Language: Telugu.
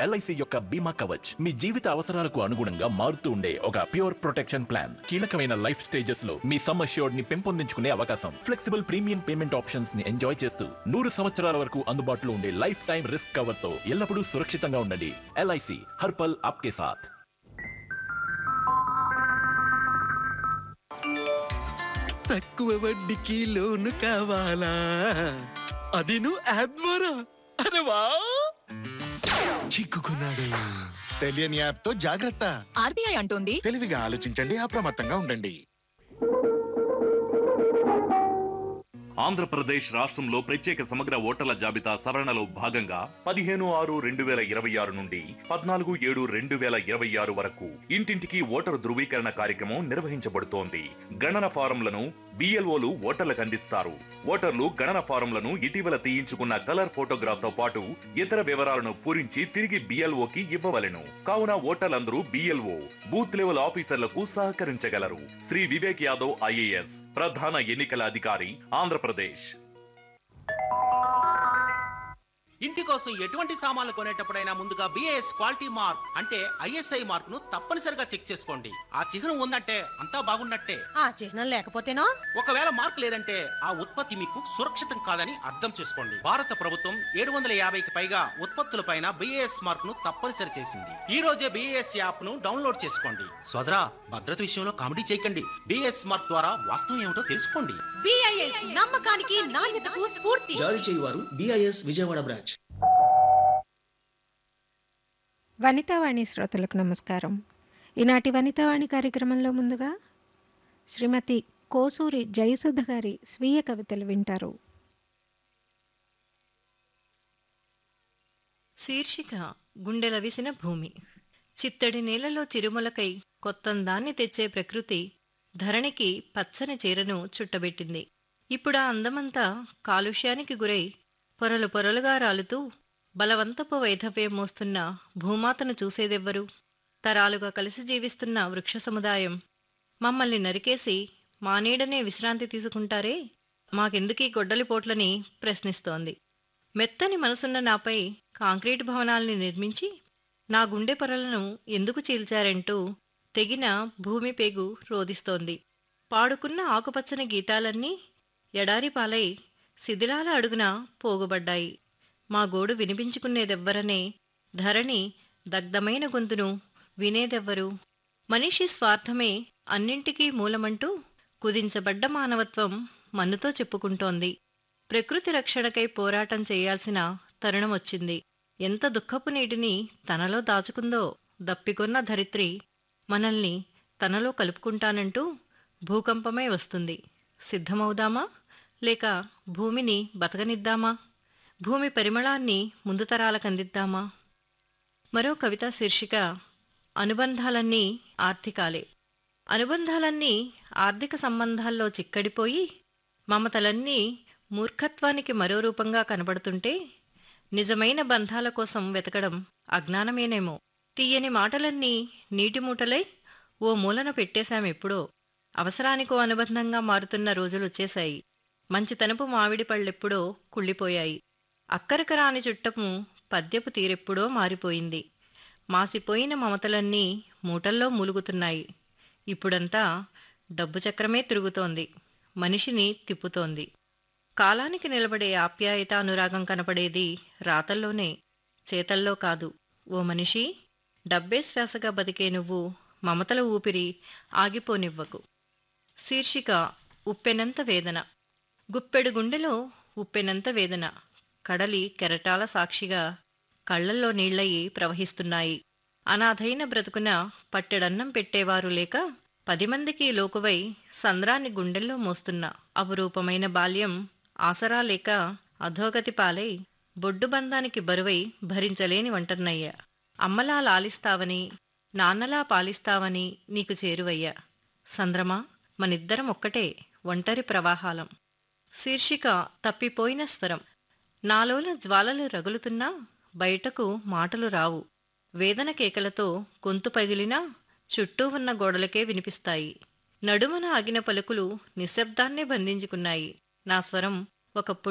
ఎల్ఐసి యొక్క బీమా కవచ్ మీ జీవిత అవసరాలకు అనుగుణంగా మారుతూ ఉండే ఒక ప్యూర్ ప్రొటెక్షన్ ప్లాన్ కీలకమైన లైఫ్ స్టేజెస్ లో మీ సమ్ అష్యూర్డ్ ని పెంపొందించుకునే అవకాశం ఫ్లెక్సిబుల్ ప్రీమియం పేమెంట్ ఆప్షన్స్ ని ఎంజాయ్ చేస్తూ నూరు సంవత్సరాల వరకు అందుబాటులో ఉండే లైఫ్ టైం రిస్క్ కవర్ తో ఎల్లప్పుడూ సురక్షితంగా ఉండండి ఎల్ఐసి హర్పల్ ఆప్కే సాథ్ తక్కువ వడ్డీకి లోను కావాలా అది నువ్వు యాప్ ద్వారా అరే వా చిక్కుకున్నాడు తెలియని యాప్ తో జాగ్రత్త ఆర్బీఐ అంటోంది తెలివిగా ఆలోచించండి అప్రమత్తంగా ఉండండి ఆంధ్రప్రదేశ్ రాష్ట్రంలో ప్రత్యేక సమగ్ర ఓటర్ల జాబితా సవరణలో భాగంగా పదిహేను ఆరు రెండు వేల ఇరవై ఆరు నుండి పద్నాలుగు ఏడు రెండు వేల ఇరవై ఆరు వరకు ఇంటింటికి ఓటరు ధృవీకరణ కార్యక్రమం నిర్వహించబడుతోంది గణన ఫారంలను బిఎల్ఓలు ఓటర్లకు అందిస్తారు ఓటర్లు గణన ఫారంలను ఇటీవల తీయించుకున్న కలర్ ఫోటోగ్రాఫ్ తో పాటు ఇతర వివరాలను పూరించి తిరిగి బిఎల్ఓకి ఇవ్వవలెను కావున ఓటర్లందరూ బిఎల్ఓ బూత్ లెవెల్ ఆఫీసర్లకు సహకరించగలరు శ్రీ వివేక్ యాదవ్ ఐఏఎస్ ప్రధాన ఎన్నికల అధికారి ఆంధ్రప్రదేశ్ ఇంటి కోసం ఎటువంటి సామాన్లు కొనేటప్పుడైనా ముందుగా బిఏఎస్ క్వాలిటీ మార్క్ అంటే ఐఎస్ఐ మార్క్ ను తప్పనిసరిగా చెక్ చేసుకోండి ఆ చిహ్నం ఉందంటే అంతా బాగున్నట్టే ఆ చిహ్నం లేకపోతేనో ఒకవేళ మార్క్ లేదంటే ఆ ఉత్పత్తి మీకు సురక్షితం కాదని అర్థం చేసుకోండి భారత ప్రభుత్వం ఏడు వందల యాభైకి పైగా ఉత్పత్తులపైన బిఏఎస్ మార్క్ ను తప్పనిసరి చేసింది ఈ రోజే బిఏఎస్ యాప్ ను డౌన్లోడ్ చేసుకోండి సోదరా భద్రత విషయంలో కామెడీ చేయకండి బిఏఎస్ మార్క్ ద్వారా వాస్తవం ఏమిటో తెలుసుకోండి బిఐఎస్ నమ్మకానికి నాణ్యతకు స్ఫూర్తి జారీ చేయువారు బిఐఎస్ విజయవాడ బ్రాంచ్ వనితావాణి శ్రోతలకు నమస్కారం ఈనాటి వనితావాణి కార్యక్రమంలో ముందుగా శ్రీమతి కోసూరి జయసుధ గారి స్వీయ కవితలు వింటారు శీర్షిక గుండెల విసిన భూమి చిత్తడి నేలలో చిరుమలకై కొత్తందాన్ని తెచ్చే ప్రకృతి ధరణికి పచ్చని చీరను చుట్టబెట్టింది ఇప్పుడా అందమంతా కాలుష్యానికి గురై పొరలు పొరలుగా రాలుతూ బలవంతపు వైధవ్యం మోస్తున్న భూమాతను చూసేదెవ్వరు తరాలుగా కలిసి జీవిస్తున్న వృక్ష సముదాయం మమ్మల్ని నరికేసి మా నీడనే విశ్రాంతి తీసుకుంటారే మాకెందుకీ గొడ్డలిపోట్లని ప్రశ్నిస్తోంది మెత్తని మనసున్న నాపై కాంక్రీటు భవనాల్ని నిర్మించి నా గుండె పొరలను ఎందుకు చీల్చారంటూ తెగిన భూమి పేగు రోదిస్తోంది పాడుకున్న ఆకుపచ్చని గీతాలన్నీ ఎడారి పాలై శిథిలాల అడుగున పోగుబడ్డాయి మా గోడు వినిపించుకునేదెవ్వరనే ధరణి దగ్ధమైన గొంతును వినేదెవ్వరు మనిషి స్వార్థమే అన్నింటికీ మూలమంటూ కుదించబడ్డ మానవత్వం మన్నుతో చెప్పుకుంటోంది ప్రకృతి రక్షణకై పోరాటం చేయాల్సిన తరుణం వచ్చింది ఎంత దుఃఖపు నీటిని తనలో దాచుకుందో దప్పికొన్న ధరిత్రి మనల్ని తనలో కలుపుకుంటానంటూ భూకంపమై వస్తుంది సిద్ధమవుదామా లేక భూమిని బతకనిద్దామా భూమి పరిమళాన్ని ముందు తరాలకు అందిద్దామా మరో కవిత శీర్షిక అనుబంధాలన్నీ ఆర్థికాలే అనుబంధాలన్నీ ఆర్థిక సంబంధాల్లో చిక్కడిపోయి మమతలన్నీ మూర్ఖత్వానికి మరో రూపంగా కనబడుతుంటే నిజమైన బంధాల కోసం వెతకడం అజ్ఞానమేనేమో తీయని మాటలన్నీ నీటి మూటలై ఓ మూలన పెట్టేశామెప్పుడో అవసరానికో అనుబంధంగా మారుతున్న రోజులొచ్చేశాయి మంచితనపు మామిడి పళ్ళెప్పుడో కుళ్ళిపోయాయి అక్కరకు రాని చుట్టపు పద్యపు తీరెప్పుడో మారిపోయింది మాసిపోయిన మమతలన్నీ మూటల్లో మూలుగుతున్నాయి ఇప్పుడంతా డబ్బు చక్రమే తిరుగుతోంది మనిషిని తిప్పుతోంది కాలానికి నిలబడే ఆప్యాయత అనురాగం కనపడేది రాతల్లోనే చేతల్లో కాదు ఓ మనిషి డబ్బే శ్వాసగా బతికే నువ్వు మమతల ఊపిరి ఆగిపోనివ్వకు శీర్షిక ఉప్పెనంత వేదన గుప్పెడు గుండెలో ఉప్పెనంత వేదన కడలి కెరటాల సాక్షిగా కళ్ళల్లో నీళ్లయి ప్రవహిస్తున్నాయి అనాథైన బ్రతుకున పట్టెడన్నం పెట్టేవారు లేక పది మందికి లోకువై సంద్రాన్ని గుండెల్లో మోస్తున్న అపురూపమైన బాల్యం ఆసరా లేక అధోగతి పాలై బొడ్డు బంధానికి బరువై భరించలేని వంటన్నయ్యా అమ్మలా లాలిస్తావని నాన్నలా పాలిస్తావని నీకు చేరువయ్యా సంద్రమా మనిద్దరం ఒక్కటే ఒంటరి ప్రవాహాలం శీర్షిక తప్పిపోయిన స్వరం నాలోన జ్వాలలు రగులుతున్నా బయటకు మాటలు రావు వేదన కేకలతో గొంతు పగిలినా చుట్టూ ఉన్న గోడలకే వినిపిస్తాయి నడుమన ఆగిన పలుకులు నిశ్శబ్దాన్నే బంధించుకున్నాయి నా స్వరం ఒక